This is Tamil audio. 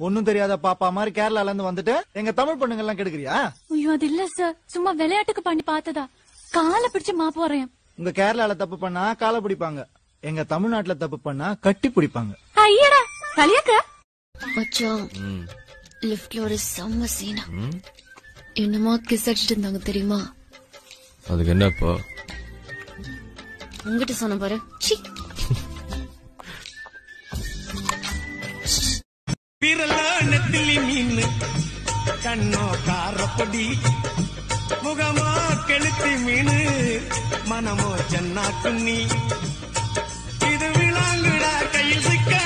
ஒண்ணும் தெரியாத பாப்பா மாதிரி கேரளால இருந்து வந்துட்டு எங்க தமிழ் பொண்ணுங்க எல்லாம் கெடுக்கிறியா ஐயோ அது இல்ல சார் சும்மா விளையாட்டுக்கு பண்ணி பார்த்ததா காலை பிடிச்சு மாப்பு வரேன் உங்க கேரளால தப்பு பண்ணா காலை பிடிப்பாங்க எங்க தமிழ்நாட்டுல தப்பு பண்ணா கட்டி பிடிப்பாங்க ஐயடா களியாக்க மச்சான் லிஃப்ட்ல ஒரு செம்ம சீனா என்னமா கிஸ் அடிச்சிட்டு இருந்தாங்க தெரியுமா அதுக்கு என்ன இப்போ உங்ககிட்ட சொன்ன பாரு சி விரல நெத்திலி மீன் கண்ணோ காரப்பொடி முகமோ கெளுத்தி மீன் மனமோ சென்னா குன்னி இது விளாங்குடா கையில் சிக்க